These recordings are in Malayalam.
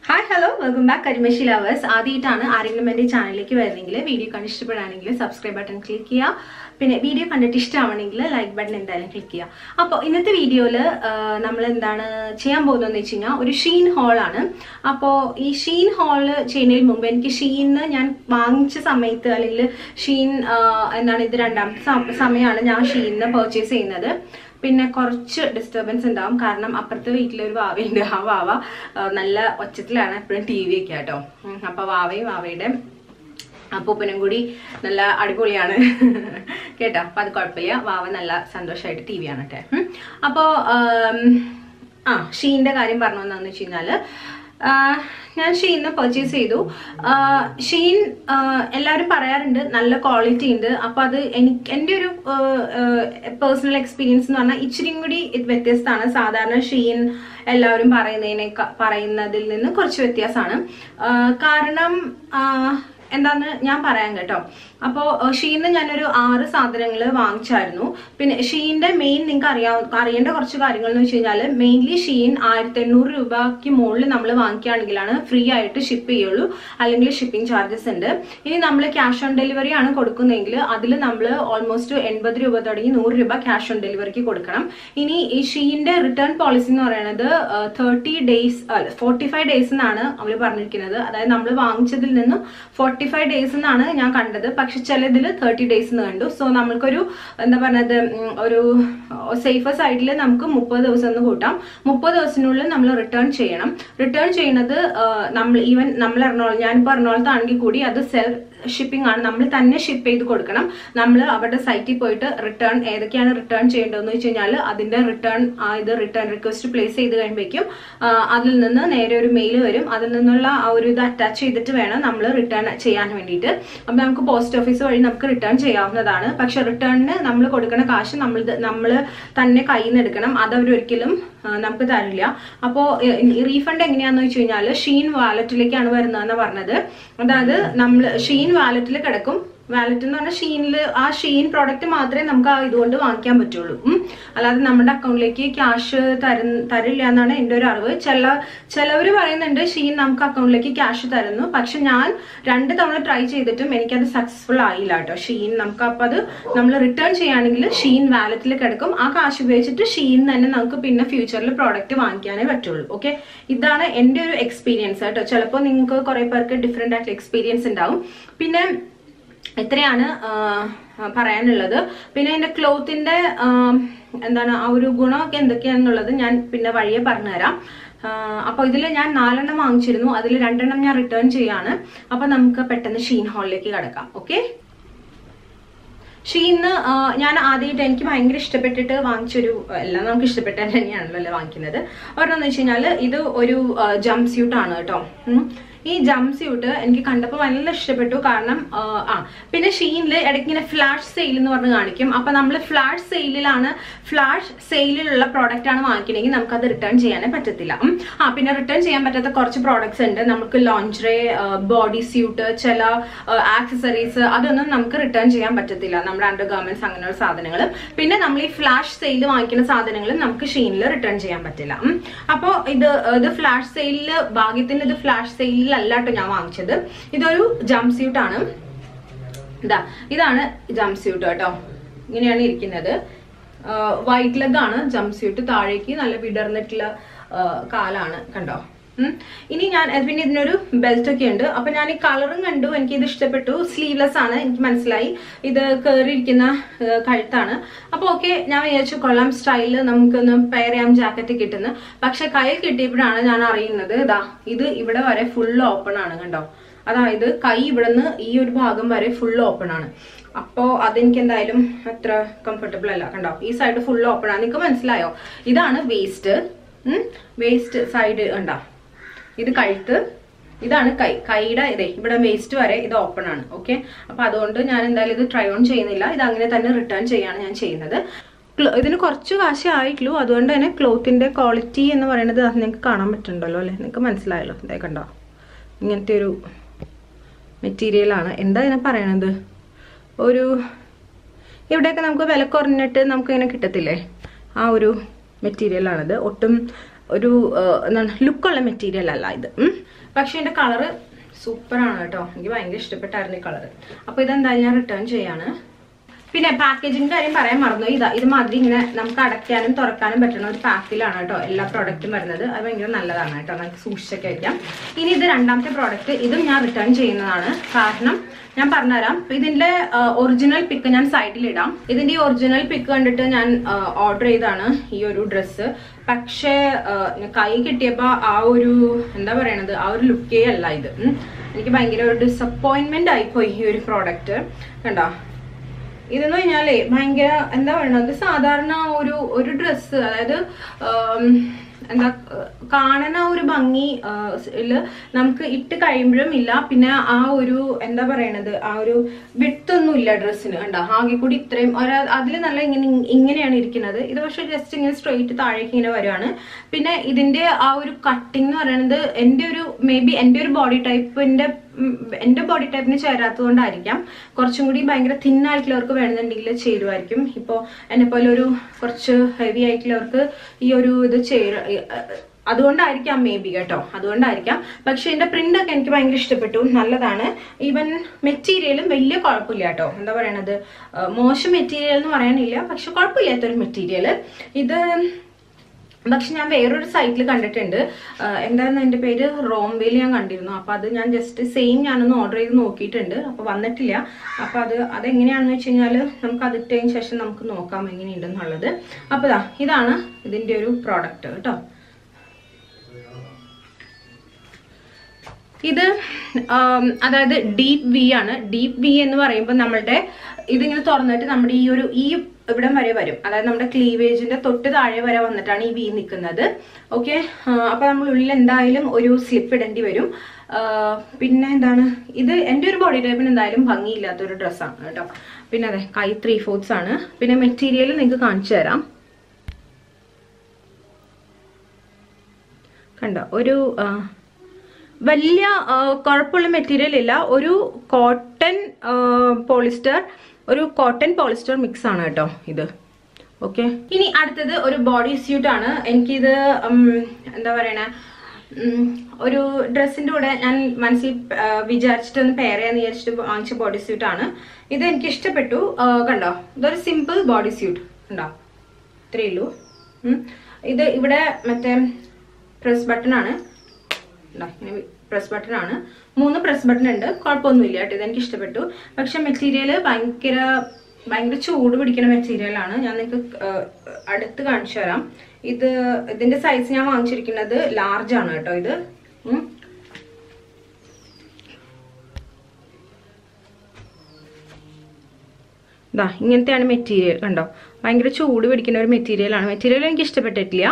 ഹായ് ഹലോ വെൽക്കം ബാക്ക് കരിമശി ലവേഴ്സ് ആദ്യമായിട്ടാണ് ആരെങ്കിലും എൻ്റെ ചാനലിലേക്ക് വരുന്നെങ്കിൽ വീഡിയോ കണ്ട് ഇഷ്ടപ്പെടുകയാണെങ്കിൽ സബ്സ്ക്രൈബ് ബട്ടൺ ക്ലിക്ക് ചെയ്യുക പിന്നെ വീഡിയോ കണ്ടിട്ട് ഇഷ്ടമാണെങ്കിൽ ലൈക്ക് ബട്ടൺ എന്തായാലും ക്ലിക്ക് ചെയ്യുക അപ്പോൾ ഇന്നത്തെ വീഡിയോയിൽ നമ്മൾ എന്താണ് ചെയ്യാൻ പോകുന്നതെന്ന് വെച്ച് കഴിഞ്ഞാൽ ഒരു ഷീൻ ഹോളാണ് അപ്പോൾ ഈ ഷീൻ ഹോള് ചെയ്യുന്നതിന് മുമ്പ് എനിക്ക് ഷീന്ന് ഞാൻ വാങ്ങിച്ച സമയത്ത് അല്ലെങ്കിൽ ഷീൻ ആ, എന്താണ് ഇത് രണ്ടാമത്തെ സം- സമയമാണ് ഞാൻ ഷീനിന്ന് പർച്ചേസ് ചെയ്യുന്നത് പിന്നെ കുറച്ച് ഡിസ്റ്റർബൻസ് ഉണ്ടാവും കാരണം അപ്പുറത്തെ വീട്ടിലൊരു വാവയുണ്ട് ആ വാവ ആ, നല്ല ഒച്ചത്തിലാണ് എപ്പോഴും ടി വി ഒക്കെ കേട്ടോ ഉം, അപ്പൊ വാവയും വാവയുടെ അപ്പൂപ്പനും കൂടി നല്ല അടിപൊളിയാണ് കേട്ടോ അപ്പൊ അത് കുഴപ്പമില്ല വാവ നല്ല സന്തോഷമായിട്ട് ടി വി ആണ് കേട്ടോ ഉം. അപ്പോ ആം, ആ ഷീന്റെ കാര്യം പറഞ്ഞു എന്താന്ന് വെച്ച് കഴിഞ്ഞാല് ആ, ഞാൻ ഷീന്ന് പർച്ചേസ് ചെയ്തു ആ, ഷീൻ ആ, എല്ലാവരും പറയാറുണ്ട് നല്ല ക്വാളിറ്റി ഉണ്ട് അപ്പൊ അത് എനിക്ക് എൻ്റെ ഒരു പേഴ്സണൽ എക്സ്പീരിയൻസ് എന്ന് പറഞ്ഞാൽ ഇച്ചിരിയും കൂടി ഇത് വ്യത്യസ്തമാണ് സാധാരണ ഷീൻ എല്ലാവരും പറയുന്നതിനെ പറയുന്നതിൽ നിന്ന് കുറച്ച് വ്യത്യാസമാണ് ആ, കാരണം ആ, എന്താന്ന് ഞാൻ പറയാം കേട്ടോ അപ്പോൾ ഷീന്ന് ഞാനൊരു ആറ് സാധനങ്ങൾ വാങ്ങിച്ചായിരുന്നു പിന്നെ ഷീന്റെ മെയിൻ നിങ്ങൾക്ക് അറിയാവുന്ന അറിയേണ്ട കുറച്ച് കാര്യങ്ങൾ എന്ന് വെച്ച് കഴിഞ്ഞാൽ മെയിൻലി ഷീൻ ആയിരത്തി എണ്ണൂറ് രൂപയ്ക്ക് മുകളിൽ നമ്മൾ വാങ്ങിക്കുകയാണെങ്കിലാണ് ഫ്രീ ആയിട്ട് ഷിപ്പ് ചെയ്യുള്ളൂ അല്ലെങ്കിൽ ഷിപ്പിംഗ് ചാർജസ് ഉണ്ട് ഇനി നമ്മൾ ക്യാഷ് ഓൺ ഡെലിവറി ആണ് കൊടുക്കുന്നതെങ്കിൽ അതിൽ നമ്മൾ ഓൾമോസ്റ്റ് എൺപത് രൂപ തുടങ്ങി നൂറ് രൂപ ക്യാഷ് ഓൺ ഡെലിവറിക്ക് കൊടുക്കണം ഇനി ഈ ഷീന്റെ റിട്ടേൺ പോളിസി എന്ന് പറയുന്നത് thirty days forty five days എന്നാണ് അവർ പറഞ്ഞിരിക്കുന്നത് അതായത് നമ്മൾ വാങ്ങിച്ചതിൽ നിന്നും ഫോർട്ടി ഫൈവ് ഡേയ്സ് എന്നാണ് ഞാൻ കണ്ടത് പക്ഷെ ചിലതിൽ തേർട്ടി ഡേയ്സ് എന്ന് കണ്ടു സോ നമ്മൾക്കൊരു എന്താ പറഞ്ഞത് ഉം, ഒരു സേഫർ സൈഡിൽ നമുക്ക് മുപ്പത് ദിവസം എന്ന് കൂട്ടാം മുപ്പത് ദിവസത്തിനുള്ളിൽ നമ്മൾ റിട്ടേൺ ചെയ്യണം റിട്ടേൺ ചെയ്യുന്നത് ആ, നമ്മൾ ഈവൻ നമ്മൾ എറണാകുളം ഞാനിപ്പോൾ എറണാകുളത്താണെങ്കിൽ കൂടി അത് സെൽഫ് ഷിപ്പിംഗ് ആണ് നമ്മൾ തന്നെ ഷിപ്പ് ചെയ്ത് കൊടുക്കണം നമ്മൾ അവരുടെ സൈറ്റിൽ പോയിട്ട് റിട്ടേൺ ഏതൊക്കെയാണ് റിട്ടേൺ ചെയ്യേണ്ടതെന്ന് വെച്ച് കഴിഞ്ഞാൽ അതിന്റെ റിട്ടേൺ ഇത് റിട്ടേൺ റിക്വസ്റ്റ് പ്ലേസ് ചെയ്ത് കഴിയുമ്പോഴേക്കും ആ, അതിൽ നിന്ന് നേരെ ഒരു മെയിൽ വരും അതിൽ നിന്നുള്ള ആ ഒരു ഇത് അറ്റാച്ച് ചെയ്തിട്ട് വേണം നമ്മൾ റിട്ടേൺ ചെയ്യാൻ വേണ്ടിയിട്ട് അപ്പം നമുക്ക് പോസ്റ്റ് ഓഫീസ് വഴി നമുക്ക് റിട്ടേൺ ചെയ്യാവുന്നതാണ് പക്ഷെ റിട്ടേണിന് നമ്മൾ കൊടുക്കുന്ന കാശ് നമ്മൾ നമ്മൾ തന്നെ കയ്യിൽ നിന്ന് എടുക്കണം അത് അവരൊരിക്കലും ആ, നമുക്ക് തരില്ല അപ്പോൾ റീഫണ്ട് എങ്ങനെയാന്ന് വെച്ച് കഴിഞ്ഞാൽ ഷീൻ വാലറ്റിലേക്കാണ് വരുന്നതെന്ന് പറഞ്ഞത് അതായത് നമ്മൾ ഷീൻ വാലറ്റിൽ കിടക്കും വാലറ്റ് എന്ന് പറഞ്ഞാൽ ഷീനിൽ ആ ഷീൻ പ്രോഡക്റ്റ് മാത്രമേ നമുക്ക് ആ ഇതുകൊണ്ട് വാങ്ങിക്കാൻ പറ്റുള്ളൂ ഉം. അല്ലാതെ നമ്മുടെ അക്കൗണ്ടിലേക്ക് ക്യാഷ് തരുന്ന തരില്ല എന്നാണ് എൻ്റെ ഒരു അറിവ് ചില ചിലവർ പറയുന്നുണ്ട് ഷീൻ നമുക്ക് അക്കൗണ്ടിലേക്ക് ക്യാഷ് തരുന്നു പക്ഷെ ഞാൻ രണ്ട് തവണ ട്രൈ ചെയ്തിട്ടും എനിക്കത് സക്സസ്ഫുൾ ആയില്ല കേട്ടോ ഷീൻ നമുക്ക് അപ്പം അത് നമ്മൾ റിട്ടേൺ ചെയ്യുകയാണെങ്കിൽ ഷീൻ വാലറ്റിൽ കിടക്കും ആ കാശ് ഉപയോഗിച്ചിട്ട് ഷീൻ തന്നെ നമുക്ക് പിന്നെ ഫ്യൂച്ചറിൽ പ്രോഡക്റ്റ് വാങ്ങിക്കാനേ പറ്റുള്ളൂ ഓക്കെ ഇതാണ് എൻ്റെ ഒരു എക്സ്പീരിയൻസ് കേട്ടോ ചിലപ്പോൾ നിങ്ങൾക്ക് കുറേ പേർക്ക് ഡിഫറെൻ്റ് ആയിട്ടുള്ള എക്സ്പീരിയൻസ് ഉണ്ടാവും പിന്നെ ഇത്രയാണ് ആ, പറയാനുള്ളത് പിന്നെ എൻ്റെ ക്ലോത്തിന്റെ എന്താണ് ആ ഒരു ഗുണമൊക്കെ എന്തൊക്കെയാണെന്നുള്ളത് ഞാൻ പിന്നെ വഴിയെ പറഞ്ഞുതരാം അപ്പോൾ ഇതിൽ ഞാൻ നാലെണ്ണം വാങ്ങിച്ചിരുന്നു അതിൽ രണ്ടെണ്ണം ഞാൻ റിട്ടേൺ ചെയ്യാണ് അപ്പോൾ നമുക്ക് പെട്ടെന്ന് ഷീൻ ഹാളിലേക്ക് കിടക്കാം ഓക്കെ ഷീന്ന് ഞാൻ ആദ്യമായിട്ട് എനിക്ക് ഭയങ്കര ഇഷ്ടപ്പെട്ടിട്ട് വാങ്ങിച്ചൊരു എല്ലാം നമുക്ക് ഇഷ്ടപ്പെട്ട തന്നെയാണല്ലോ അല്ലേ വാങ്ങിക്കുന്നത് ഒരെണ്ണെന്ന് വെച്ച് കഴിഞ്ഞാൽ ഇത് ഒരു ജംപ് സ്യൂട്ട് ആണ് കേട്ടോ ഉം. ഈ ജംപ് സ്യൂട്ട് എനിക്ക് കണ്ടപ്പോൾ നല്ല ഇഷ്ടപ്പെട്ടു കാരണം ആ, ആ പിന്നെ ഷീനിൽ ഇടയ്ക്ക് ഇങ്ങനെ ഫ്ലാഷ് സെയിൽ എന്ന് പറഞ്ഞ് കാണിക്കും അപ്പൊ നമ്മൾ ഫ്ലാഷ് സെയിലിലാണ് ഫ്ലാഷ് സെയിലിലുള്ള പ്രോഡക്റ്റ് ആണ് വാങ്ങിക്കണമെങ്കിൽ നമുക്കത് റിട്ടേൺ ചെയ്യാനേ പറ്റത്തില്ല ഉം. ആ പിന്നെ റിട്ടേൺ ചെയ്യാൻ പറ്റാത്ത കുറച്ച് പ്രോഡക്ട്സ് ഉണ്ട് നമുക്ക് ലോഞ്ചറേ ബോഡി സ്യൂട്ട് ചില ആക്സസറീസ് അതൊന്നും നമുക്ക് റിട്ടേൺ ചെയ്യാൻ പറ്റത്തില്ല നമ്മുടെ അണ്ടർ ഗാർമെന്റ്സ് അങ്ങനെയുള്ള സാധനങ്ങൾ പിന്നെ നമ്മൾ ഈ ഫ്ലാഷ് സെയിൽ വാങ്ങിക്കുന്ന സാധനങ്ങൾ നമുക്ക് ഷീനിൽ റിട്ടേൺ ചെയ്യാൻ പറ്റില്ല ഉം. അപ്പോൾ ഇത് ഇത് ഫ്ലാഷ് സെയിലിൽ ഭാഗ്യത്തിന് ഇത് ഫ്ലാഷ് സെയിലിലല്ല കേട്ടോ ഞാൻ വാങ്ങിച്ചത് ഇതൊരു ജംപ് സ്യൂട്ട് ആണ് ഇതാ ഇതാണ് ജംപ് സ്യൂട്ട് കേട്ടോ ഇങ്ങനെയാണ് ഇരിക്കുന്നത് വൈറ്റ് ലെഗ് ആണ് ജംപ് സ്യൂട്ട് താഴേക്ക് നല്ല വിടർന്നിട്ടുള്ള ആ, കാലാണ് കണ്ടോ ഉം. ഇനി ഞാൻ അത് പിന്നെ ഇതിനൊരു ബെൽറ്റ് ഒക്കെ ഉണ്ട് അപ്പൊ ഞാൻ ഈ കളറും കണ്ടു എനിക്ക് ഇത് ഇഷ്ടപ്പെട്ടു സ്ലീവ്ലെസ് ആണ് എനിക്ക് മനസ്സിലായി ഇത് കയറിയിരിക്കുന്ന ആ, കഴുത്താണ് അപ്പൊ ഓക്കെ ഞാൻ വിചാരിച്ചു കൊള്ളാം സ്റ്റൈലിൽ നമുക്കൊന്ന് പെയർ ചെയ്യാം ജാക്കറ്റ് കിട്ടുന്നു പക്ഷെ കയ്യിൽ കിട്ടിയപ്പോഴാണ് ഞാൻ അറിയുന്നത് ഇതാ ഇത് ഇവിടെ വരെ ഫുൾ ഓപ്പൺ ആണ് കണ്ടോ അതായത് കൈ ഇവിടുന്ന് ഈ ഒരു ഭാഗം വരെ ഫുൾ ഓപ്പൺ ആണ് അപ്പോൾ അതെനിക്ക് എന്തായാലും അത്ര കംഫർട്ടബിൾ അല്ല കണ്ടോ ഈ സൈഡ് ഫുൾ ഓപ്പൺ ആണ് നിങ്ങൾക്ക് മനസ്സിലായോ ഇതാണ് വേസ്റ്റ് വേസ്റ്റ് സൈഡ് കണ്ടോ ഇത് കഴുത്ത് ഇതാണ് കൈ കൈയുടെ ഇതേ ഇവിടെ വേസ്റ്റ് വരെ ഇത് ഓപ്പൺ ആണ് ഓക്കെ അപ്പൊ അതുകൊണ്ട് ഞാൻ എന്തായാലും ഇത് ട്രൈ ഓൺ ചെയ്യുന്നില്ല ഇത് അങ്ങനെ തന്നെ റിട്ടേൺ ചെയ്യാണ് ഞാൻ ചെയ്യുന്നത് ക്ലോ- ഇതിന് കുറച്ച് കാശേ ആയിട്ടുള്ളൂ അതുകൊണ്ട് തന്നെ ക്ലോത്തിന്റെ ക്വാളിറ്റി എന്ന് പറയുന്നത് അത് നിങ്ങൾക്ക് കാണാൻ പറ്റുന്നുണ്ടല്ലോ അല്ലേ നിങ്ങൾക്ക് മനസ്സിലായല്ലോ ഇതേ കണ്ടോ ഇങ്ങനത്തെ ഒരു മെറ്റീരിയലാണ് എന്താ ഇതിനെ പറയണത് ഒരു ഇവിടെയൊക്കെ നമുക്ക് വില കുറഞ്ഞിട്ട് നമുക്ക് ഇങ്ങനെ കിട്ടത്തില്ലേ ആ ഒരു മെറ്റീരിയലാണിത് ഒട്ടും ഒരു ആ, എന്താണ് ലുക്കുള്ള മെറ്റീരിയൽ അല്ല ഇത് ഉം. പക്ഷെ ഇതിന്റെ കളറ് സൂപ്പറാണ് കേട്ടോ എനിക്ക് ഭയങ്കര ഇഷ്ടപ്പെട്ടായിരുന്നു ഈ കളർ അപ്പൊ ഇതെന്തായാലും ഞാൻ റിട്ടേൺ ചെയ്യാണ് പിന്നെ പാക്കേജിന്റെ കാര്യം പറയാൻ മറന്നു ഇതാ ഇത് മാതിരി ഇങ്ങനെ നമുക്ക് അടയ്ക്കാനും തുറക്കാനും പറ്റുന്ന ഒരു പാക്കിലാണ് കേട്ടോ എല്ലാ പ്രോഡക്റ്റും വരുന്നത് അത് ഭയങ്കര നല്ലതാണ് കേട്ടോ നമുക്ക് സൂക്ഷിച്ചൊക്കെ വയ്ക്കാം ഇനി ഇത് രണ്ടാമത്തെ പ്രോഡക്റ്റ് ഇതും ഞാൻ റിട്ടേൺ ചെയ്യുന്നതാണ് കാരണം ഞാൻ പറഞ്ഞുതരാം ഇതിന്റെ ഒറിജിനൽ പിക്ക് ഞാൻ സൈഡിൽ ഇടാം ഇതിന്റെ ഈ ഒറിജിനൽ പിക്ക് കണ്ടിട്ട് ഞാൻ ഓർഡർ ചെയ്താണ് ഈ ഒരു ഡ്രസ്സ് പക്ഷേ ആ, കൈ കിട്ടിയപ്പോ ആ ഒരു എന്താ പറയണത് ആ ഒരു ലുക്കേ അല്ല ഇത് ഉം. എനിക്ക് ഭയങ്കര ഒരു ഡിസപ്പോയിന്റ്മെന്റ് ആയിപ്പോയി ഈ ഒരു പ്രോഡക്റ്റ് കണ്ടോ ഇതെന്ന് കഴിഞ്ഞാലേ ഭയങ്കര എന്താ പറയണത് സാധാരണ ഒരു ഒരു ഡ്രസ്സ് അതായത് ആം, എന്താ കാണുന്ന ഒരു ഭംഗി ആ, ല് നമുക്ക് ഇട്ട് കഴിയുമ്പോഴും ഇല്ല പിന്നെ ആ ഒരു എന്താ പറയണത് ആ ഒരു വിട്ടൊന്നും ഇല്ല ഡ്രസ്സിന് കണ്ടോ ആകെ കൂടി ഇത്രയും ഒരു അതിൽ നല്ല ഇങ്ങനെ ഇങ്ങനെയാണ് ഇരിക്കുന്നത് ഇത് പക്ഷെ ജസ്റ്റ് ഇങ്ങനെ സ്ട്രെയിറ്റ് താഴേക്ക് ഇങ്ങനെ വരുവാണ് പിന്നെ ഇതിന്റെ ആ ഒരു കട്ടിങ് എന്ന് പറയുന്നത് എൻ്റെ ഒരു മേ ബി എൻ്റെ ഒരു ബോഡി ടൈപ്പിന്റെ എൻ്റെ ബോഡി ടൈപ്പിന് ചേരാത്തത് കൊണ്ടായിരിക്കാം കുറച്ചും കൂടി ഭയങ്കര തിന്നായിട്ടുള്ളവർക്ക് വേണമെന്നുണ്ടെങ്കിൽ ചേരുമായിരിക്കും ഇപ്പോൾ എന്നെ പോലെ ഒരു കുറച്ച് ഹെവി ആയിട്ടുള്ളവർക്ക് ഈ ഒരു ഇത് ചേര അതുകൊണ്ടായിരിക്കാം മേ ബി കേട്ടോ അതുകൊണ്ടായിരിക്കാം പക്ഷെ ഇതിന്റെ പ്രിന്റ് ഒക്കെ എനിക്ക് ഭയങ്കര ഇഷ്ടപ്പെട്ടു നല്ലതാണ് ഈവൻ മെറ്റീരിയലും വലിയ കുഴപ്പമില്ല കേട്ടോ എന്താ പറയണത് ആ, മോശം മെറ്റീരിയൽ എന്ന് പറയാനില്ല പക്ഷെ കുഴപ്പമില്ലാത്തൊരു മെറ്റീരിയൽ ഇത് പക്ഷെ ഞാൻ വേറൊരു സൈറ്റിൽ കണ്ടിട്ടുണ്ട് ആഹ് എന്തായിരുന്നു അതിന്റെ പേര് റോംവേൽ ഞാൻ കണ്ടിരുന്നു അപ്പൊ അത് ഞാൻ ജസ്റ്റ് സെയിം ഞാനൊന്ന് ഓർഡർ ചെയ്ത് നോക്കിയിട്ടുണ്ട് അപ്പൊ വന്നിട്ടില്ല അപ്പൊ അത് അതെങ്ങനെയാണെന്ന് വെച്ച് കഴിഞ്ഞാൽ നമുക്ക് അതിട്ടതിന് ശേഷം നമുക്ക് നോക്കാം എങ്ങനെയുണ്ടെന്നുള്ളത് അപ്പൊ ഇതാ ഇതാണ് ഇതിന്റെ ഒരു പ്രോഡക്റ്റ് കേട്ടോ ഇത് ആം, അതായത് ഡീപ്പ് വി ആണ് ഡീപ്പ് വി എന്ന് പറയുമ്പോൾ നമ്മളുടെ ഇതിങ്ങനെ തുറന്നിട്ട് നമ്മുടെ ഈ ഒരു ഈ ഇവിടം വരെ വരും അതായത് നമ്മുടെ ക്ലീവേജിന്റെ തൊട്ട് താഴെ വരെ വന്നിട്ടാണ് ഈ വി നിൽക്കുന്നത് ഓക്കെ അപ്പൊ നമ്മൾ ഉള്ളിൽ എന്തായാലും ഒരു സ്ലിപ്പ് ഇടേണ്ടി വരും ആ, പിന്നെ എന്താണ് ഇത് എൻ്റെ ഒരു ബോഡി ടൈപ്പിന് എന്തായാലും ഭംഗിയില്ലാത്ത ഒരു ഡ്രസ്സാണ് കേട്ടോ പിന്നെ അതെ കൈ ത്രീ ഫോർത്ത്സ് ആണ് പിന്നെ മെറ്റീരിയൽ നിങ്ങൾക്ക് കാണിച്ചു തരാം കണ്ടോ ഒരു ആ, വലിയ ആ, കുഴപ്പമുള്ള മെറ്റീരിയൽ ഇല്ല ഒരു കോട്ടൺ പോളിസ്റ്റർ ഒരു കോട്ടൺ പോളിസ്റ്റർ മിക്സ് ആണ് കേട്ടോ ഇത് ഓക്കെ ഇനി അടുത്തത് ഒരു ബോഡി സ്യൂട്ട് ആണ് എനിക്കിത് ഉം, എന്താ പറയണേ ഉം, ഒരു ഡ്രസ്സിന്റെ കൂടെ ഞാൻ മനസ്സിൽ ആ, വിചാരിച്ചിട്ട് ഒന്ന് പെയർ ചെയ്യാന്ന് വിചാരിച്ചിട്ട് വാങ്ങിച്ച ബോഡി സ്യൂട്ട് ആണ് ഇത് എനിക്ക് ഇഷ്ടപ്പെട്ടു ആ, കണ്ടോ ഇതൊരു സിമ്പിൾ ബോഡി സ്യൂട്ട് കണ്ടോ ഇത്രയേ ഉള്ളൂ ഉം. ഇത് ഇവിടെ മറ്റേ പ്രസ് ബട്ടൺ ആണ് ഇതാ, ഇങ്ങനെ പ്രസ് ബട്ടൺ ആണ് മൂന്ന് പ്രസ് ബട്ടൺ ഉണ്ട് കുഴപ്പമൊന്നുമില്ല കേട്ടോ ഇതെനിക്ക് ഇഷ്ടപ്പെട്ടു പക്ഷെ മെറ്റീരിയൽ ഭയങ്കര ഭയങ്കര ചൂട് പിടിക്കുന്ന മെറ്റീരിയൽ ആണ് ഞാൻ നിങ്ങൾക്ക് അടുത്ത് കാണിച്ചു തരാം ഇത് ഇതിന്റെ സൈസ് ഞാൻ വാങ്ങിച്ചിരിക്കുന്നത് ലാർജ് ആണ് കേട്ടോ ഇത് ഉം. ഇതാ ഇങ്ങനത്തെയാണ് മെറ്റീരിയൽ കണ്ടോ ഭയങ്കര ചൂട് പിടിക്കുന്ന ഒരു മെറ്റീരിയൽ ആണ് മെറ്റീരിയൽ എനിക്ക് ഇഷ്ടപ്പെട്ടിട്ടില്ല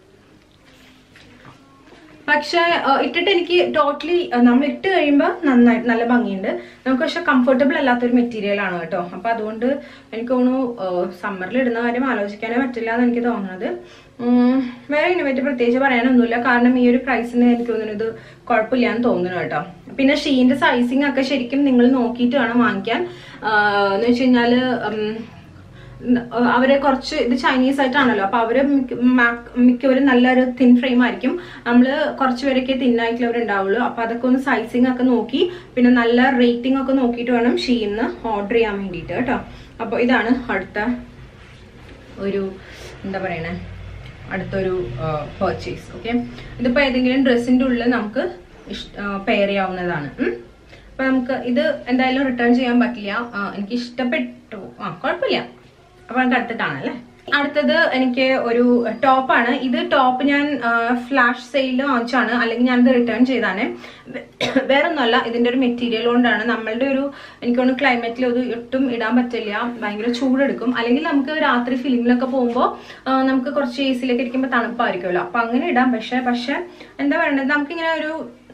പക്ഷെ ഏഹ്, ഇട്ടിട്ട് എനിക്ക് ടോട്ടലി നമ്മൾ ഇട്ട് കഴിയുമ്പോൾ നന്നായിട്ട് നല്ല ഭംഗിയുണ്ട് നമുക്ക് പക്ഷെ കംഫർട്ടബിൾ അല്ലാത്തൊരു മെറ്റീരിയൽ ആണ് കേട്ടോ അപ്പൊ അതുകൊണ്ട് എനിക്ക് തോന്നുന്നു സമ്മറിൽ ഇടുന്ന കാര്യം ആലോചിക്കാനേ പറ്റില്ല എന്ന് എനിക്ക് തോന്നുന്നത് ഉം, വേറെ ഇതിനെ പറ്റി പ്രത്യേകിച്ച് പറയാനൊന്നുമില്ല കാരണം ഈ ഒരു പ്രൈസിന് എനിക്ക് തോന്നുന്നു ഇത് കുഴപ്പമില്ല എന്ന് തോന്നുന്നു കേട്ടോ പിന്നെ ഷീന്റെ സൈസിങ് ഒക്കെ ശരിക്കും നിങ്ങൾ നോക്കിയിട്ട് വേണം വാങ്ങിക്കാൻ ആഹ്, എന്ന് വെച്ച് കഴിഞ്ഞാല് ഉം, ന- അവരെ കുറച്ച് ഇത് ചൈനീസ് ആയിട്ടാണല്ലോ അപ്പൊ അവര് മിക്ക- മാ- മിക്കവരും നല്ലൊരു തിൻ ഫ്രെയിം ആയിരിക്കും നമ്മള് കുറച്ച് പേരൊക്കെ തിന്നായിട്ടുള്ളവർ ഉണ്ടാവുള്ളൂ അപ്പൊ അതൊക്കെ ഒന്ന് സൈസിങ് ഒക്കെ നോക്കി പിന്നെ നല്ല റേറ്റിംഗ് ഒക്കെ നോക്കിയിട്ട് വേണം ഷീന്ന് ഓർഡർ ചെയ്യാൻ വേണ്ടിയിട്ട് കേട്ടോ അപ്പൊ ഇതാണ് അടുത്ത ഒരു എന്താ പറയണേ അടുത്തൊരു പർച്ചേസ് ഓക്കെ ഇതിപ്പോ ഏതെങ്കിലും ഡ്രസ്സിന്റെ ഉള്ളിൽ നമുക്ക് പെയർ ചെയ്യാവുന്നതാണ് ഉം. അപ്പൊ നമുക്ക് ഇത് എന്തായാലും റിട്ടേൺ ചെയ്യാൻ പറ്റില്ല ആ, എനിക്ക് ഇഷ്ടപ്പെട്ടു ആ കുഴപ്പമില്ല അപ്പൊ നമുക്ക് അടുത്ത് കാണാം അല്ലേ അടുത്തത് എനിക്ക് ഒരു ടോപ്പാണ് ഇത് ടോപ്പ് ഞാൻ ഫ്ലാഷ് സെയിലിൽ വാങ്ങിച്ചാണ് അല്ലെങ്കിൽ ഞാനിത് റിട്ടേൺ ചെയ്താണ് വേറെ ഒന്നുമല്ല ഇതിന്റെ ഒരു മെറ്റീരിയൽ കൊണ്ടാണ് നമ്മളുടെ ഒരു എനിക്ക് തോന്നുന്നു ക്ലൈമറ്റിൽ അത് ഒട്ടും ഇടാൻ പറ്റില്ല ഭയങ്കര ചൂടെടുക്കും അല്ലെങ്കിൽ നമുക്ക് രാത്രി ഫിലിമിലൊക്കെ പോകുമ്പോൾ നമുക്ക് കുറച്ച് എ സിയിലൊക്കെ ഇരിക്കുമ്പോൾ തണുപ്പായിരിക്കുമല്ലോ അപ്പൊ അങ്ങനെ ഇടാം പക്ഷെ പക്ഷെ എന്താ പറയണത് നമുക്കിങ്ങനെ ഒരു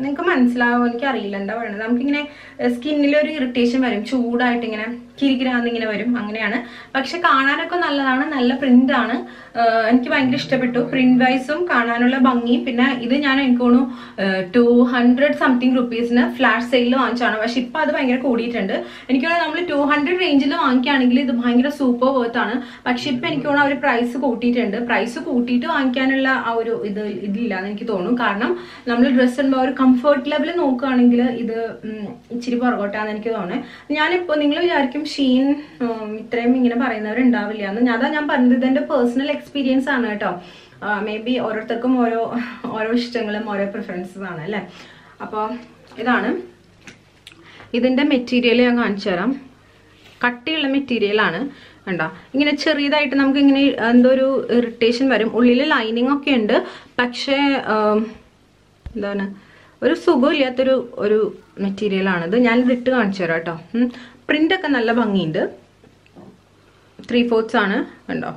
നിങ്ങൾക്ക് മനസ്സിലാവോ എനിക്ക് അറിയില്ല എന്താ പറയുന്നത് നമുക്കിങ്ങനെ സ്കിന്നിൽ ഒരു ഇറിറ്റേഷൻ വരും ചൂടായിട്ട് ഇങ്ങനെ കിരികിരാന്ന് ഇങ്ങനെ വരും അങ്ങനെയാണ് പക്ഷെ കാണാനൊക്കെ നല്ലതാണ് നല്ല പ്രിന്റ് ആണ് ആഹ് എനിക്ക് ഭയങ്കര ഇഷ്ടപ്പെട്ടു പ്രിന്റ് വൈസും കാണാനുള്ള ഭംഗിയും പിന്നെ ഇത് ഞാൻ എനിക്ക് തോന്നുന്നു ടു ഹൺഡ്രഡ് സംതിങ് റുപ്പീസിന് ഫ്ലാഷ് സെയിലിൽ വാങ്ങിച്ചാണ് പക്ഷെ ഇപ്പൊ അത് ഭയങ്കര കൂടിയിട്ടുണ്ട് എനിക്ക് തോന്നുന്നു നമ്മൾ ടു ഹൺഡ്രഡ് റേഞ്ചിൽ വാങ്ങിക്കുകയാണെങ്കിൽ ഇത് ഭയങ്കര സൂപ്പർ വർത്ത് ആണ് പക്ഷെ ഇപ്പൊ എനിക്ക് തോന്നുന്നു അവർ പ്രൈസ് കൂട്ടിയിട്ടുണ്ട് പ്രൈസ് കൂട്ടിയിട്ട് വാങ്ങിക്കാനുള്ള ആ ഒരു ഇത് ഇതില്ല എന്ന് എനിക്ക് തോന്നുന്നു കാരണം നമ്മൾ ഡ്രസ്സ് ഇടുമ്പോൾ ഒരു കംഫർട്ട് ലെവൽ നോക്കുകയാണെങ്കിൽ ഇത് ഉം, ഇച്ചിരി പുറകോട്ടാന്ന് എനിക്ക് തോന്നുന്നത് ഞാനിപ്പോൾ നിങ്ങൾ വിചാരിക്കും ഷീൻ ഉം, ഇത്രയും ഇങ്ങനെ പറയുന്നവരുണ്ടാവില്ല എന്ന് ഞാൻ അതാ ഞാൻ പറഞ്ഞത് ഇതെന്റെ പേഴ്സണൽ എക്സ്പീരിയൻസ് ആണ് കേട്ടോ മേ ബി ഓരോരുത്തർക്കും ഓരോ ഓരോ ഇഷ്ടങ്ങളും ഓരോ പ്രിഫറൻസസ് ആണ് അല്ലേ അപ്പോൾ ഇതാണ് ഇതിന്റെ മെറ്റീരിയൽ ഞാൻ കാണിച്ചു തരാം കട്ടിയുള്ള മെറ്റീരിയലാണ് കണ്ടോ ഇങ്ങനെ ചെറിയതായിട്ട് നമുക്ക് ഇങ്ങനെ എന്തോ ഒരു ഇറിറ്റേഷൻ വരും ഉള്ളിൽ ലൈനിങ് ഒക്കെ ഉണ്ട് പക്ഷേ ആം, എന്താണ് ഒരു സുഖമില്ലാത്തൊരു ഒരു മെറ്റീരിയലാണിത് ഞാനിത് ഇട്ട് കാണിച്ചു തരാം കേട്ടോ പ്രിന്റ് ഒക്കെ നല്ല ഭംഗിയുണ്ട് ത്രീ ഫോർത്ത്സ് ആണ് കണ്ടോ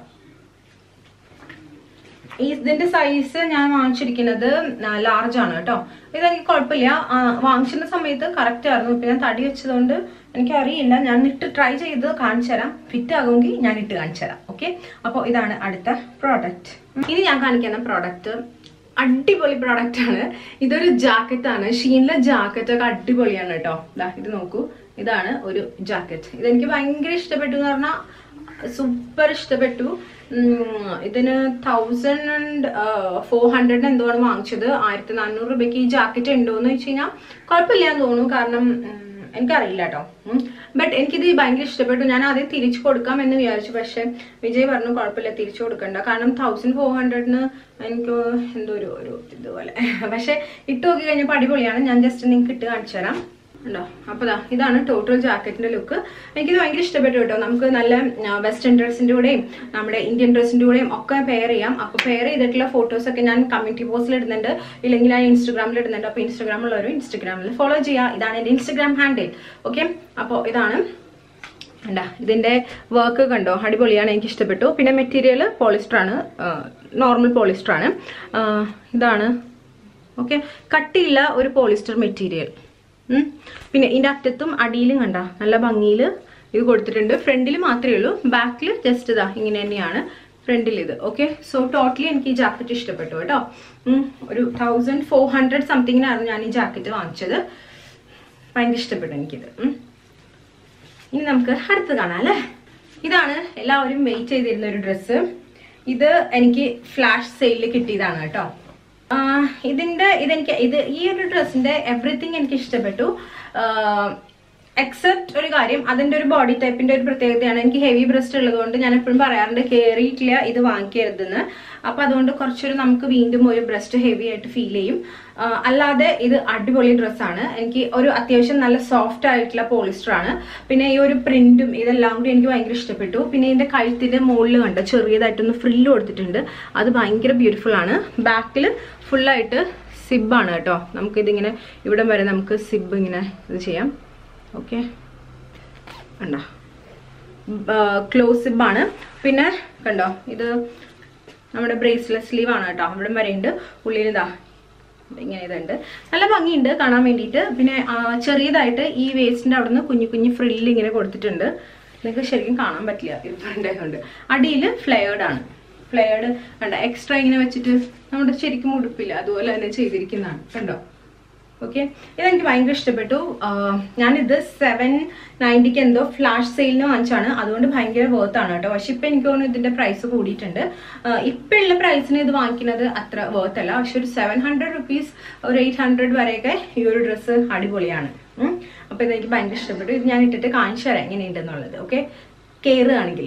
ഈ ഇതിന്റെ സൈസ് ഞാൻ വാങ്ങിച്ചിരിക്കുന്നത് ലാർജ് ആണ് കേട്ടോ ഇതെനിക്ക് കുഴപ്പമില്ല ആ, വാങ്ങിച്ചിരുന്ന സമയത്ത് കറക്റ്റ് ആയിരുന്നു ഇപ്പൊ ഞാൻ തടി വെച്ചതുകൊണ്ട് എനിക്ക് അറിയില്ല ഞാൻ ഇട്ട് ട്രൈ ചെയ്ത് കാണിച്ചു തരാം ഫിറ്റ് ആകുമെങ്കിൽ ഞാൻ ഇട്ട് കാണിച്ചു തരാം ഓക്കെ അപ്പോൾ ഇതാണ് അടുത്ത പ്രോഡക്റ്റ് ഇനി ഞാൻ കാണിക്കുന്ന പ്രോഡക്റ്റ് അടിപൊളി പ്രോഡക്റ്റ് ആണ് ഇതൊരു ജാക്കറ്റ് ആണ് ഷീനിലെ ജാക്കറ്റ് ഒക്കെ അടിപൊളിയാണ് കേട്ടോ ദാ ഇത് നോക്കൂ ഇതാണ് ഒരു ജാക്കറ്റ് ഇതെനിക്ക് ഭയങ്കര ഇഷ്ടപ്പെട്ടു എന്ന് പറഞ്ഞാൽ സൂപ്പർ ഇഷ്ടപ്പെട്ടു ഉം, ഇതിന് തൗസൻഡ് ആൻഡ് ഫോർ ഹൺഡ്രഡിന് എന്തുവാണ് വാങ്ങിച്ചത് ആയിരത്തി നാനൂറ് രൂപയ്ക്ക് ഈ ജാക്കറ്റ് ഉണ്ടോ എന്ന് വെച്ച് കഴിഞ്ഞാൽ കുഴപ്പമില്ല എന്ന് തോന്നുന്നു കാരണം ഉം, എനിക്കറിയില്ല കേട്ടോ ബട്ട് എനിക്കിത് ഭയങ്കര ഇഷ്ടപ്പെട്ടു ഞാൻ ആദ്യം തിരിച്ചു കൊടുക്കാം എന്ന് വിചാരിച്ചു പക്ഷെ വിജയ് പറഞ്ഞു കുഴപ്പമില്ല തിരിച്ചു കൊടുക്കണ്ട കാരണം തൗസൻഡ് ഫോർ ഹൺഡ്രഡിന് എനിക്ക് എന്തോ ഒരു ഒരു ഇതുപോലെ പക്ഷെ ഇട്ട് നോക്കി കഴിഞ്ഞപ്പോൾ അടിപൊളിയാണ് ഞാൻ ജസ്റ്റ് നിങ്ങൾക്ക് ഇട്ട് കാണിച്ചു തരാം ഉണ്ടോ അപ്പോൾ ദാ ഇതാണ് ടോട്ടൽ ജാക്കറ്റിന്റെ ലുക്ക് എനിക്കിത് ഭയങ്കര ഇഷ്ടപ്പെട്ടു കേട്ടോ നമുക്ക് നല്ല വെസ്റ്റേൺ ഡ്രസ്സിന്റെ കൂടെയും നമ്മുടെ ഇന്ത്യൻ ഡ്രസ്സിന്റെ കൂടെയും ഒക്കെ പെയർ ചെയ്യാം അപ്പോൾ പെയർ ചെയ്തിട്ടുള്ള ഫോട്ടോസ് ഒക്കെ ഞാൻ കമ്മ്യൂണിറ്റി പോസ്റ്റിൽ ഇടുന്നുണ്ട് ഇല്ലെങ്കിൽ ഞാൻ ഇൻസ്റ്റാഗ്രാമിൽ ഇടുന്നുണ്ട് അപ്പോൾ ഇൻസ്റ്റാഗ്രാമിലുള്ളവരും ഇൻസ്റ്റാഗ്രാമിൽ ഫോളോ ചെയ്യുക ഇതാണ് എൻ്റെ ഇൻസ്റ്റാഗ്രാം ഹാൻഡിൽ ഓക്കെ അപ്പോൾ ഇതാണ് എന്താ ഇതിന്റെ വർക്ക് കണ്ടോ അടിപൊളിയാണ് എനിക്ക് ഇഷ്ടപ്പെട്ടു പിന്നെ മെറ്റീരിയൽ പോളിസ്റ്റർ ആണ് നോർമൽ പോളിസ്റ്റർ ആണ് ആ, ഇതാണ് ഓക്കെ കട്ടിയില്ല ഒരു പോളിസ്റ്റർ മെറ്റീരിയൽ പിന്നെ ഇതിന്റെ അറ്റത്തും അടിയിലും കണ്ട നല്ല ഭംഗിയിൽ ഇത് കൊടുത്തിട്ടുണ്ട് ഫ്രണ്ടിൽ മാത്രമേ ഉള്ളൂ ബാക്കിൽ ജസ്റ്റ് ഇതാ ഇങ്ങനെ തന്നെയാണ് ഫ്രണ്ടിൽ ഇത് ഓക്കെ സോ ടോട്ടലി എനിക്ക് ഈ ജാക്കറ്റ് ഇഷ്ടപ്പെട്ടു കേട്ടോ ഉം, ഒരു തൗസൻഡ് ഫോർ ഹൺഡ്രഡ് സംതിങ്ങിനായിരുന്നു ഞാൻ ഈ ജാക്കറ്റ് വാങ്ങിച്ചത് ഭയങ്കര ഇഷ്ടപ്പെട്ടു എനിക്കിത് ഉം. ഇനി നമുക്ക് അടുത്ത് കാണാം അല്ലേ ഇതാണ് എല്ലാവരും വെയിറ്റ് ചെയ്തിരുന്ന ഒരു ഡ്രസ്സ് ഇത് എനിക്ക് ഫ്ലാഷ് സെയിലിൽ കിട്ടിയതാണ് കേട്ടോ ആ, ഇതിന്റെ ഇതെനിക്ക് ഇത് ഈ ഒരു ഡ്രസ്സിന്റെ എവറിത്തിങ് എനിക്ക് ഇഷ്ടപ്പെട്ടു എക്സെപ്റ്റ് ഒരു കാര്യം അതിന്റെ ഒരു ബോഡി ടൈപ്പിന്റെ ഒരു പ്രത്യേകതയാണ് എനിക്ക് ഹെവി ബ്രസ്റ്റ് ഉള്ളതുകൊണ്ട് ഞാൻ എപ്പോഴും പറയാറുണ്ട് കയറിയിട്ടില്ല ഇത് വാങ്ങിക്കരുതെന്ന് അപ്പൊ അതുകൊണ്ട് കുറച്ചൊരു നമുക്ക് വീണ്ടും ഒരു ബ്രസ്റ്റ് ഹെവി ആയിട്ട് ഫീൽ ചെയ്യും ആ, അല്ലാതെ ഇത് അടിപൊളി ഡ്രസ്സാണ് എനിക്ക് ഒരു അത്യാവശ്യം നല്ല സോഫ്റ്റ് ആയിട്ടുള്ള പോളിസ്റ്റർ ആണ് പിന്നെ ഈ ഒരു പ്രിന്റും ഇതെല്ലാം കൂടി എനിക്ക് ഭയങ്കര ഇഷ്ടപ്പെട്ടു പിന്നെ ഇതിന്റെ കഴുത്തിന്റെ മുകളിൽ കണ്ട ചെറിയതായിട്ടൊന്ന് ഫ്രില്ല് കൊടുത്തിട്ടുണ്ട് അത് ഭയങ്കര ബ്യൂട്ടിഫുൾ ആണ് ബാക്കിൽ ഫുള്ളായിട്ട് സിബാണ് കേട്ടോ നമുക്കിതിങ്ങനെ ഇവിടം വരെ നമുക്ക് സിബ് ഇങ്ങനെ ഇത് ചെയ്യാം ഓക്കെ കണ്ടോ ക്ലോസ് സിബാണ് പിന്നെ കണ്ടോ ഇത് നമ്മുടെ ബ്രേസ്ലെറ്റ് സ്ലീവ് ആണ് കേട്ടോ അവിടെ വരെയുണ്ട് ഉള്ളിൽ ഇതാ ഇങ്ങനെ ഇതുണ്ട് നല്ല ഭംഗിയുണ്ട് കാണാൻ വേണ്ടിയിട്ട് പിന്നെ ആ, ചെറിയതായിട്ട് ഈ വേസ്റ്റിന്റെ അവിടെ നിന്ന് കുഞ്ഞു കുഞ്ഞു ഫ്രില്ല് ഇങ്ങനെ കൊടുത്തിട്ടുണ്ട് നിങ്ങൾക്ക് ശരിക്കും കാണാൻ പറ്റില്ല ഇരുപണ്ടായതുകൊണ്ട് അടിയിൽ ഫ്ലെയർഡ് ആണ് ഫ്ലെയർഡ് കണ്ടോ എക്സ്ട്രാ ഇങ്ങനെ വെച്ചിട്ട് നമ്മുടെ ശരിക്കും ഉടുപ്പില്ല അതുപോലെ തന്നെ ചെയ്തിരിക്കുന്നതാണ് കണ്ടോ ഓക്കെ ഇതെനിക്ക് ഭയങ്കര ഇഷ്ടപ്പെട്ടു ആഹ് ഞാനിത് സെവൻ നയൻറ്റിക്ക് എന്തോ ഫ്ലാഷ് സെയിലിന് വാങ്ങിച്ചാണ് അതുകൊണ്ട് ഭയങ്കര വർത്ത് ആണ് കേട്ടോ പക്ഷെ ഇപ്പൊ എനിക്ക് തോന്നുന്നു ഇതിന്റെ പ്രൈസ് കൂടിയിട്ടുണ്ട് ആഹ് ഇപ്പൊ ഉള്ള പ്രൈസിന് ഇത് വാങ്ങിക്കുന്നത് അത്ര വർത്ത് അല്ല പക്ഷെ ഒരു സെവൻ ഹൺഡ്രഡ് റുപ്പീസ് ഒരു എയ്റ്റ് ഹൺഡ്രഡ് വരെയൊക്കെ ഈ ഒരു ഡ്രസ്സ് അടിപൊളിയാണ് ഉം. അപ്പൊ ഇതെനിക്ക് ഭയങ്കര ഇഷ്ടപ്പെട്ടു ഇത് ഞാൻ ഇട്ടിട്ട് കാണിച്ചു തരാം എങ്ങനെയുണ്ടെന്നുള്ളത് ഓക്കെ കയറുകയാണെങ്കിൽ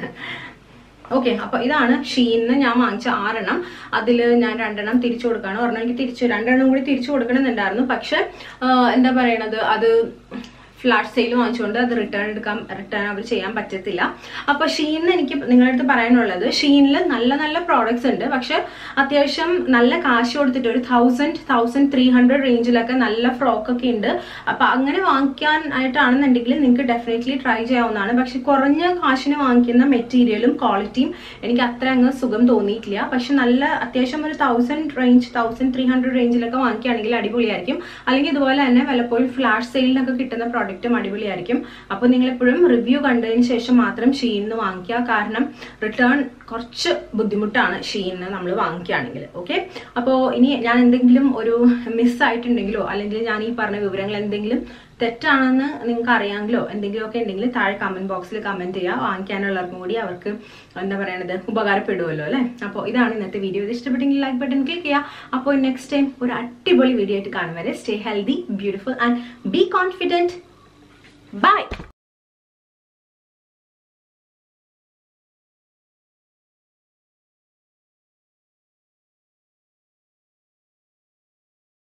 ഓക്കെ അപ്പൊ ഇതാണ് ഷീന്ന് ഞാൻ വാങ്ങിച്ച ആറെണ്ണം അതിൽ ഞാൻ രണ്ടെണ്ണം തിരിച്ചു കൊടുക്കാണ് ഒരെണ്ണം എനിക്ക് തിരിച്ചു രണ്ടെണ്ണം കൂടി തിരിച്ചു കൊടുക്കണമെന്നുണ്ടായിരുന്നു പക്ഷെ ആഹ് എന്താ പറയണത് അത് ഫ്ലാഷ് സെയിൽ വാങ്ങിച്ചുകൊണ്ട് അത് റിട്ടേൺ എടുക്കാൻ റിട്ടേൺ അവർ ചെയ്യാൻ പറ്റത്തില്ല അപ്പൊ ഷീനിൽ എനിക്ക് നിങ്ങളുടെ അടുത്ത് പറയാനുള്ളത് ഷീനിൽ നല്ല നല്ല പ്രോഡക്ട്സ് ഉണ്ട് പക്ഷെ അത്യാവശ്യം നല്ല കാശ് കൊടുത്തിട്ട് ഒരു തൗസൻഡ് തൗസൻഡ് ത്രീ ഹൺഡ്രഡ് റേഞ്ചിലൊക്കെ നല്ല ഫ്രോക്ക് ഒക്കെ ഉണ്ട് അപ്പൊ അങ്ങനെ വാങ്ങിക്കാൻ ആയിട്ടാണെന്നുണ്ടെങ്കിൽ നിങ്ങൾക്ക് ഡെഫിനറ്റ്ലി ട്രൈ ചെയ്യാവുന്നതാണ് പക്ഷെ കുറഞ്ഞ കാശിന് വാങ്ങിക്കുന്ന മെറ്റീരിയലും ക്വാളിറ്റിയും എനിക്ക് അത്ര അങ്ങ് സുഖം തോന്നിയിട്ടില്ല പക്ഷെ നല്ല അത്യാവശ്യം ഒരു thousand range thousand three hundred റേഞ്ചിലൊക്കെ വാങ്ങിക്കുകയാണെങ്കിൽ അടിപൊളിയായിരിക്കും അല്ലെങ്കിൽ ഇതുപോലെ തന്നെ വല്ലപ്പോഴും ഫ്ലാഷ് സെയിലിനൊക്കെ കിട്ടുന്ന പ്രോഡക്റ്റും അടിപൊളിയായിരിക്കും അപ്പോൾ നിങ്ങൾ എപ്പോഴും റിവ്യൂ കണ്ടതിന് ശേഷം മാത്രം ഷീന്ന് വാങ്ങിക്കുക കാരണം റിട്ടേൺ കുറച്ച് ബുദ്ധിമുട്ടാണ് ഷീന്ന് നമ്മൾ വാങ്ങിക്കുകയാണെങ്കിൽ ഓക്കെ അപ്പോൾ ഇനി ഞാൻ എന്തെങ്കിലും ഒരു മിസ് ആയിട്ടുണ്ടെങ്കിലോ അല്ലെങ്കിൽ ഞാൻ ഈ പറഞ്ഞ വിവരങ്ങൾ എന്തെങ്കിലും തെറ്റാണെന്ന് നിങ്ങൾക്ക് അറിയാമെങ്കിലോ എന്തെങ്കിലുമൊക്കെ ഉണ്ടെങ്കിൽ താഴെ കമന്റ് ബോക്സിൽ കമന്റ് ചെയ്യുക വാങ്ങിക്കാനുള്ളവർക്കും കൂടി അവർക്ക് എന്താ പറയണത് ഉപകാരപ്പെടുമല്ലോ അല്ലേ അപ്പോൾ ഇതാണ് ഇന്നത്തെ വീഡിയോ ഇത് ഇഷ്ടപ്പെട്ടെങ്കിൽ ലൈക്ക് ബട്ടൺ ക്ലിക്ക് ചെയ്യുക അപ്പോൾ നെക്സ്റ്റ് ടൈം ഒരു അടിപൊളി വീഡിയോ ആയിട്ട് കാണും വരെ stay healthy beautiful and be confident by